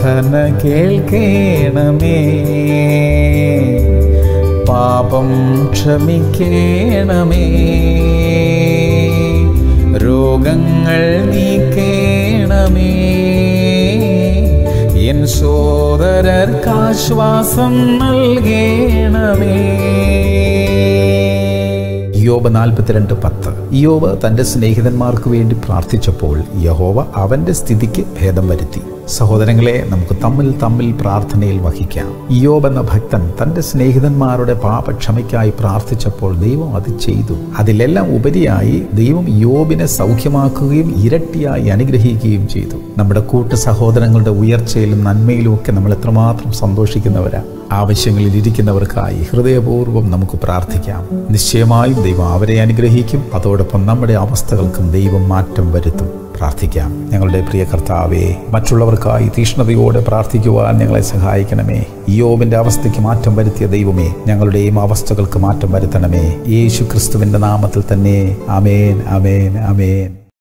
പ്രാർത്ഥന കേൾക്കേണമേ പാപം ക്ഷമിക്കേണമേ രോഗങ്ങൾ നീക്കേണമേ എൻ സോദരർക്കാശ്വാസം നൽകേണമേ യോബ് നാൽപ്പത്തിരണ്ട് പത്ത് യോബ് തൻ്റെ സ്നേഹിതന്മാർക്ക് വേണ്ടി പ്രാർത്ഥിച്ചപ്പോൾ യഹോവ അവൻ്റെ സ്ഥിതിക്ക് ഭേദം വരുത്തി സഹോദരങ്ങളെ നമുക്ക് തമ്മിൽ തമ്മിൽ പ്രാർത്ഥനയിൽ വഹിക്കാം യോബ് എന്ന ഭക്തൻ തൻ്റെ സ്നേഹിതന്മാരുടെ പാപക്ഷമയ്ക്കായി പ്രാർത്ഥിച്ചപ്പോൾ ദൈവം അത് ചെയ്തു അതിലെല്ലാം ഉപരിയായി ദൈവം യോബിനെ സൗഖ്യമാക്കുകയും ഇരട്ടിയായി അനുഗ്രഹിക്കുകയും ചെയ്തു നമ്മുടെ കൂട്ടു സഹോദരങ്ങളുടെ ഉയർച്ചയിലും നന്മയിലും ഒക്കെ നമ്മൾ എത്രമാത്രം സന്തോഷിക്കുന്നവരാ ആവശ്യങ്ങളിൽ ഇരിക്കുന്നവർക്കായി ഹൃദയപൂർവ്വം നമുക്ക് പ്രാർത്ഥിക്കാം നിശ്ചയമായും ദൈവം അവരെ അനുഗ്രഹിക്കും അതോടൊപ്പം നമ്മുടെ അവസ്ഥകൾക്കും ദൈവം മാറ്റം വരുത്തും പ്രാർത്ഥിക്കാം ഞങ്ങളുടെ പ്രിയ കർത്താവേ മറ്റുള്ളവർക്കായി തീഷ്ണതയോടെ പ്രാർത്ഥിക്കുവാൻ ഞങ്ങളെ സഹായിക്കണമേ യോബിന്റെ അവസ്ഥയ്ക്ക് മാറ്റം വരുത്തിയ ദൈവമേ ഞങ്ങളുടെയും അവസ്ഥകൾക്ക് മാറ്റം വരുത്തണമേ യേശു ക്രിസ്തുവിന്റെ നാമത്തിൽ തന്നെ അമേൻ അമേൻ അമേൻ